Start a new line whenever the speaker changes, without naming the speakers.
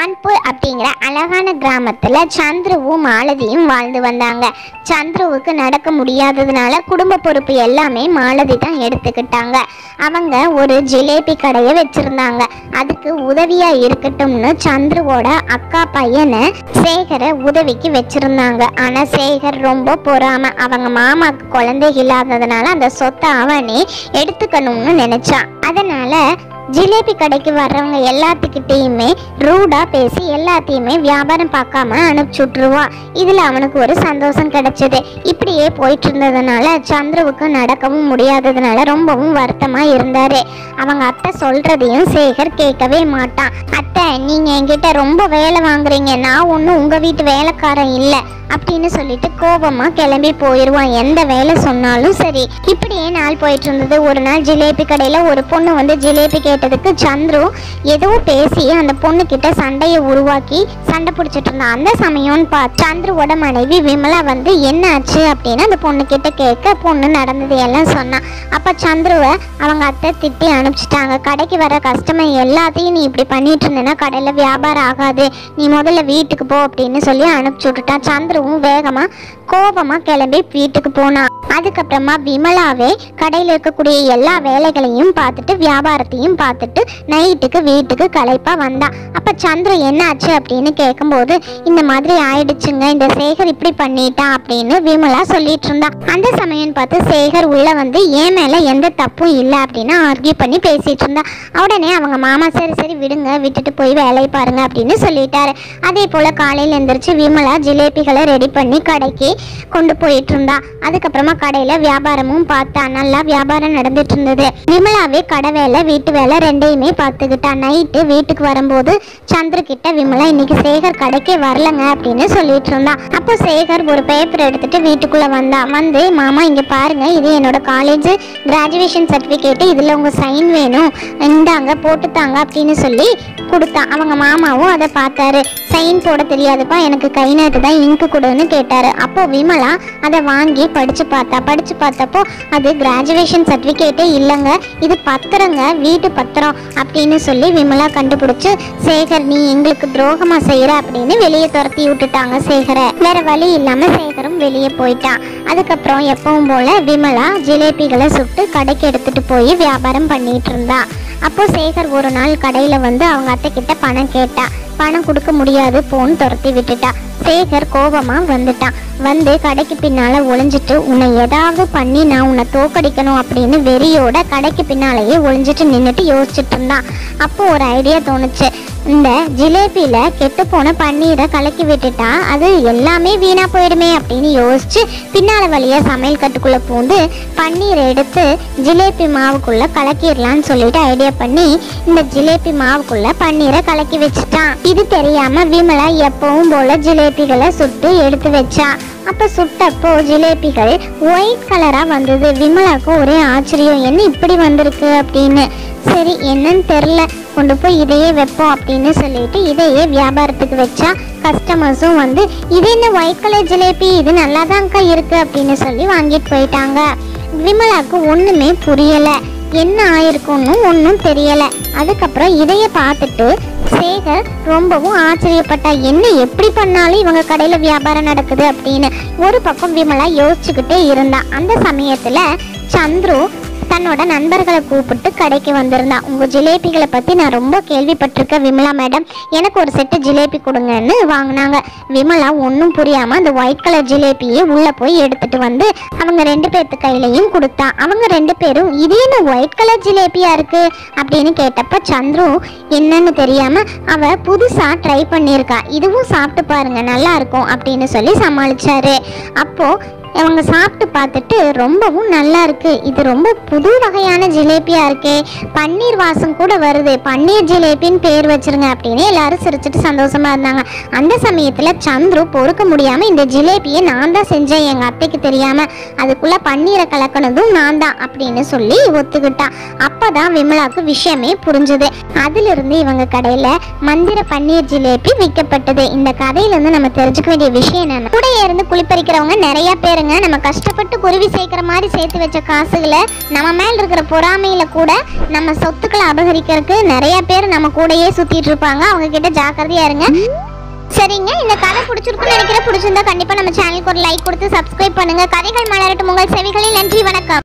கான்பூர் அப்படிங்கிற அழகான கிராமத்துல சந்துருவும் மாலதியும் வாழ்ந்து வந்தாங்க சந்துருவுக்கு நடக்க முடியாததுனால குடும்ப பொறுப்பு எல்லாமே மாலதி தான் எடுத்துக்கிட்டாங்க அவங்க ஒரு ஜிலேபி கடையை வச்சிருந்தாங்க அதுக்கு உதவியா இருக்கட்டும்னு சந்துருவோட அக்கா பையனை சேகரை உதவிக்கு வச்சிருந்தாங்க ஆனா சேகர் ரொம்ப பொறாம அவங்க மாமாக்கு குழந்தை இல்லாததுனால அந்த சொத்தை அவனே எடுத்துக்கணும்னு நினைச்சான் அதனால ஜிலேபி கடைக்கு வர்றவங்க எல்லாத்துக்கிட்டேயுமே ரூடா பேசி எல்லாத்தையுமே வியாபாரம் பார்க்காம அனுப்பிச்சு விட்டுருவான் இதுல அவனுக்கு ஒரு சந்தோஷம் கிடைச்சது இப்படியே போயிட்டு இருந்ததுனால சந்துருவுக்கு நடக்கவும் முடியாததுனால ரொம்பவும் வருத்தமா இருந்தாரு அவங்க அத்தை சொல்றதையும் சேகர் கேட்கவே மாட்டான் அத்தை நீங்க என்கிட்ட ரொம்ப வேலை வாங்குறீங்க நான் ஒன்றும் உங்க வீட்டு வேலைக்காரன் இல்லை அப்படின்னு சொல்லிட்டு கோபமா கிளம்பி போயிடுவான் எந்த வேலை சொன்னாலும் சரி இப்படியே நாள் போயிட்டு இருந்தது ஒரு நாள் ஜிலேபி கடையில ஒரு பொண்ணு வந்து ஜிலேபி கேட்டதுக்கு சந்துரு ஏதோ பேசி அந்த பொண்ணு கிட்ட சண்டையை உருவாக்கி சண்டை பிடிச்சிட்டு இருந்தான் அந்த சமயம்னு பார்த்து சந்துருவோட மனைவி விமலா வந்து என்ன ஆச்சு அப்படின்னு அந்த பொண்ணு கிட்ட கேட்க பொண்ணு நடந்தது எல்லாம் சொன்னான் அப்ப சந்துருவை அவங்க அத்தை திட்டி அனுப்பிச்சிட்டாங்க கடைக்கு வர கஸ்டமர் எல்லாத்தையும் நீ இப்படி பண்ணிட்டு இருந்தேன்னா கடையில வியாபாரம் ஆகாது நீ முதல்ல வீட்டுக்கு போ அப்படின்னு சொல்லி அனுப்பிச்சு விட்டுட்டான் சந்துருவும் வேகமா கோபமா கிளம்பி வீட்டுக்கு போனான் அதுக்கப்புறமா விமலாவே கடையில் இருக்கக்கூடிய எல்லா வேலைகளையும் பார்த்துட்டு வியாபாரத்தையும் பார்த்துட்டு நைட்டுக்கு வீட்டுக்கு களைப்பா வந்தா அப்ப சந்துரு என்ன ஆச்சு அப்படின்னு கேட்கும்போது இந்த மாதிரி ஆயிடுச்சுங்க இந்த சேகர் இப்படி பண்ணிட்டான் அப்படின்னு விமலா சொல்லிட்டு இருந்தா அந்த சமயம் பார்த்து சேகர் உள்ள வந்து என் மேல எந்த தப்பும் இல்லை அப்படின்னு ஆர்கியூ பண்ணி பேசிட்டு இருந்தா உடனே அவங்க மாமா சரி சரி விடுங்க விட்டுட்டு போய் வேலையை பாருங்க அப்படின்னு சொல்லிட்டாரு அதே போல காலையில எந்திரிச்சு விமலா ஜிலேபிகளை ரெடி பண்ணி கடைக்கு கொண்டு போயிட்டு இருந்தா அதுக்கப்புறமா கடையில வியாபாரமும் பார்த்தா நல்லா வியாபாரம் நடந்துட்டு இருந்தது விமலாவே கடை வேலை வீட்டு வேலை ரெண்டையுமே பார்த்துக்கிட்டா நைட்டு வீட்டுக்கு வரும்போது சந்திர கிட்ட விமலா இன்னைக்கு சேகர் கடைக்கே வரலங்க அப்படின்னு சொல்லிட்டு இருந்தா அப்போ சேகர் ஒரு பேப்பர் எடுத்துட்டு வீட்டுக்குள்ள வந்தா வந்து மாமா இங்க பாருங்க இது என்னோட காலேஜ் கிராஜுவேஷன் சர்டிபிகேட் இதுல உங்க சைன் வேணும் இந்தாங்க போட்டுத்தாங்க அப்படின்னு சொல்லி கொடுத்தான் அவங்க மாமாவும் அதை பார்த்தாரு சைன் போட தெரியாதுப்பா எனக்கு கை நாட்டு தான் இங்கு கொடுன்னு கேட்டாரு அப்போ விமலா அதை வாங்கி படிச்சு பார்த்தா படிச்சு பார்த்தப்போ அது கிராஜுவேஷன் சர்டிஃபிகேட்டே இல்லைங்க இது பத்திரங்க வீட்டு பத்திரம் அப்படின்னு சொல்லி விமலா கண்டுபிடிச்சு சேகர் நீ எங்களுக்கு துரோகமா செய்யற அப்படின்னு வெளியே துரத்தி விட்டுட்டாங்க சேகரை வேற வழி இல்லாம சேகரும் வெளியே போயிட்டான் அதுக்கப்புறம் எப்பவும் போல விமலா ஜிலேபிகளை சுட்டு கடைக்கு எடுத்துட்டு போய் வியாபாரம் பண்ணிட்டு இருந்தா அப்போ சேகர் ஒரு நாள் கடையில வந்து அவங்க அத்தை கிட்ட பணம் கேட்டா பணம் கொடுக்க முடியாது போன்னு துரத்தி விட்டுட்டா சேகர் கோபமா வந்துட்டான் வந்து கடைக்கு பின்னால ஒளிஞ்சிட்டு உன்னை ஏதாவது பண்ணி நான் உன்னை தோக்கடிக்கணும் அப்படின்னு வெறியோட கடைக்கு பின்னாலேயே ஒளிஞ்சிட்டு நின்றுட்டு யோசிச்சுட்டு இருந்தான் அப்போ ஒரு ஐடியா தோணுச்சு இந்த ஜிலேபியில கெட்டு போன பன்னீரை கலக்கி விட்டுட்டா அது எல்லாமே வீணா போயிடுமே அப்படின்னு யோசிச்சு பின்னால வழியா சமையல் கட்டுக்குள்ள பூந்து பன்னீரை எடுத்து ஜிலேபி மாவுக்குள்ள கலக்கிடலான்னு சொல்லிட்டு ஐடியா பண்ணி இந்த ஜிலேபி மாவுக்குள்ள பன்னீரை கலக்கி வச்சுட்டான் இது தெரியாம விமலா எப்பவும் போல ஜிலேபிகளை சுட்டு எடுத்து வச்சா அப்ப சுட்டப்போ ஜிலேபிகள் ஒயிட் கலரா வந்தது விமலாக்கு ஒரே ஆச்சரியம் என்ன இப்படி வந்திருக்கு அப்படின்னு சரி என்னன்னு தெரில கொண்டு போய் இதையே வைப்போம் அப்படின்னு சொல்லிட்டு இதையே வியாபாரத்துக்கு வச்சா கஸ்டமர்ஸும் வந்து இது என்ன ஒயிட் கலர் ஜிலேபி இது நல்லா இருக்கு அப்படின்னு சொல்லி வாங்கிட்டு போயிட்டாங்க விமலாக்கு ஒண்ணுமே புரியல என்ன ஆயிருக்கும்னு ஒன்றும் தெரியல அதுக்கப்புறம் இதைய பார்த்துட்டு சேகர் ரொம்பவும் ஆச்சரியப்பட்டா என்ன எப்படி பண்ணாலும் இவங்க கடையில வியாபாரம் நடக்குது அப்படின்னு ஒரு பக்கம் விமலா யோசிச்சுக்கிட்டே இருந்தா அந்த சமயத்துல சந்துரு தன்னோட நண்பர்களை கூப்பிட்டு கடைக்கு வந்திருந்தா உங்க ஜிலேபிகளை பத்தி நான் ரொம்ப கேள்விப்பட்டிருக்கேன் விமலா மேடம் எனக்கு ஒரு செட்டு ஜிலேபி கொடுங்கன்னு வாங்கினாங்க விமலா ஒன்றும் புரியாம அந்த ஒயிட் கலர் ஜிலேபியை உள்ள போய் எடுத்துட்டு வந்து அவங்க ரெண்டு பேர்த்து கையிலையும் கொடுத்தா அவங்க ரெண்டு பேரும் இது என்ன ஒயிட் கலர் ஜிலேபியா இருக்கு அப்படின்னு கேட்டப்ப சந்துரு என்னன்னு தெரியாம அவ புதுசா ட்ரை பண்ணியிருக்கா இதுவும் சாப்பிட்டு பாருங்க நல்லா இருக்கும் அப்படின்னு சொல்லி சமாளிச்சாரு அப்போ அவங்க சாப்பிட்டு பார்த்துட்டு ரொம்பவும் நல்லா இருக்கு இது ரொம்ப புது வகையான ஜிலேபியா இருக்கே பன்னீர் வாசம் கூட வருது பன்னீர் ஜிலேபின்னு பேர் வச்சிருங்க அப்படின்னு எல்லாரும் சிரிச்சிட்டு சந்தோஷமா இருந்தாங்க அந்த சமயத்துல சந்துரு பொறுக்க முடியாம இந்த ஜிலேபியை நான் தான் செஞ்சேன் எங்க அத்தைக்கு தெரியாம அதுக்குள்ள பன்னீரை கலக்கினதும் நான் தான் அப்படின்னு சொல்லி ஒத்துக்கிட்டா அப்பதான் விமலாக்கு விஷயமே புரிஞ்சுது அதுல இருந்து இவங்க கடையில மந்திர பன்னீர் ஜிலேபி விற்கப்பட்டது இந்த கதையில இருந்து நம்ம தெரிஞ்சுக்க வேண்டிய விஷயம் என்னன்னா கூட இருந்து குளிப்பறிக்கிறவங்க நிறைய பேருங்க பாருங்க நம்ம கஷ்டப்பட்டு குருவி சேர்க்கிற மாதிரி சேர்த்து வச்ச காசுகளை நம்ம மேல இருக்கிற பொறாமையில கூட நம்ம சொத்துக்களை அபகரிக்கிறதுக்கு நிறைய பேர் நம்ம கூடயே சுத்திட்டு இருப்பாங்க அவங்க கிட்ட ஜாக்கிரதையா இருங்க சரிங்க இந்த கதை பிடிச்சிருக்குன்னு நினைக்கிறேன் பிடிச்சிருந்தா கண்டிப்பா நம்ம சேனலுக்கு ஒரு லைக் கொடுத்து சப்ஸ்கிரைப் பண்ணுங்க கதைகள் மலரட்டும் உங்கள் செவிகளில் நன்றி வணக்கம்